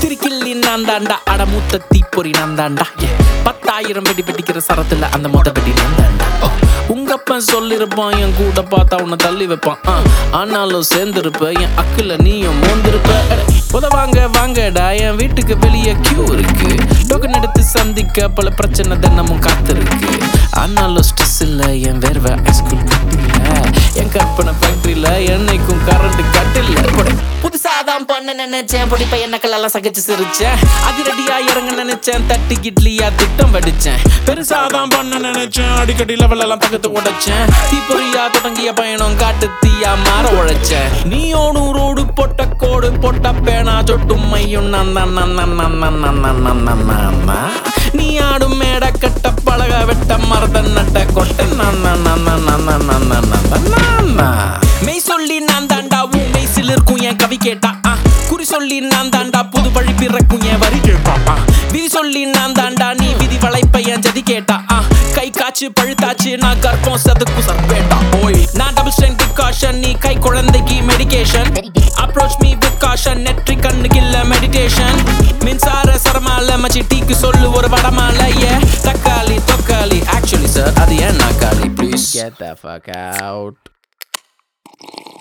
திரிக்கிள்ளி நான் தாண்டா அடமூத்த தீப்பொறி நான் தாண்டா Yeah. பத்தாயிரம் வெடி வெடிக்கிற சரத்துல அந்த மொத்த வெடி நான் தாண்டா Oh. உங்க அப்பன் சொல்லிருப்பான் என் கூட பார்த்தா உன்னை தள்ளி வைப்பான் ஆ, ஆனாலும் சேர்ந்திருப்ப என் அக்குல நீயும் மோந்திருப்ப அட, உதவாங்க வாங்கடா என் வீட்டுக்கு வெளியே கியூ இருக்கு டோக்கன் எடுத்து சந்திக்க பல பிரச்சனை தினமும் காத்திருக்கு ஆனாலும் ஸ்ட்ரெஸ் இல்ல என் வேர்வை ஹைஸ்கூல் கட்டில என் கற்பனை ஃபேக்டரியில என்னைக்கும் கரண்ட் கட்டில்ல புதுசாதான் பண்ண நினைச்சேன் பொடி பையனக்கள் எல்லாம் சகிச்சு சிரிச்சேன் அதிரடியா இறங்க நினைச்சேன் தட்டி கிட்லியா திட்டம் படிச்சேன் பெருசாதான் பண்ண நினைச்சேன் அடிக்கடி லெவல் எல்லாம் தகத்து உடைச்சேன் தீப்பொறியா தொடங்கிய பயணம் காட்டு தீயா மாற உழைச்சேன் நீயோடும் ரோடு போட்ட கோடு போட்ட பேனா சொட்டும் மையும் நான் நான் நான் நான் நான் நான் நான் நான் நான் நான் நான் நான். நீ ஆடும் மேட கட்ட பழக வெட்ட மரத நட்ட கொட்ட நான் நான் நான் நான் நான் நான் நான் நான் நான் நான் நான் நான். மெய் சொல்லி நான் தாண்டா உன் மெய்சில் இருக்கும் என் கவி கேட்டா ஆ. குறி சொல்லி நான் தாண்டா புது வழி பிறக்கும் என் வரி கேட்டா ஆ. விதி சொல்லி நான் தாண்டா நீ விதி வளைப்ப என் ஜதி கேட்டா ஆ. கை காச்சு பழுத்தாச்சு நான் கற்பம் சதுக்கு சர்பேட்டா ஓய் நான் டபுள் ஸ்ட்ரென்த் காஷன் நீ கை குழந்தைக்கு medication approach me with caution நெற்றி கண்ணுக்கு இல்ல மெடிடேஷன் மின்சார சரமால மச்சி டீக்கு சொல்லு ஒரு வடமால ஏ தக்காளி தொக்காளி ஆக்சுவலி சார் அது ஏன் நாக்காளி please Get the fuck out.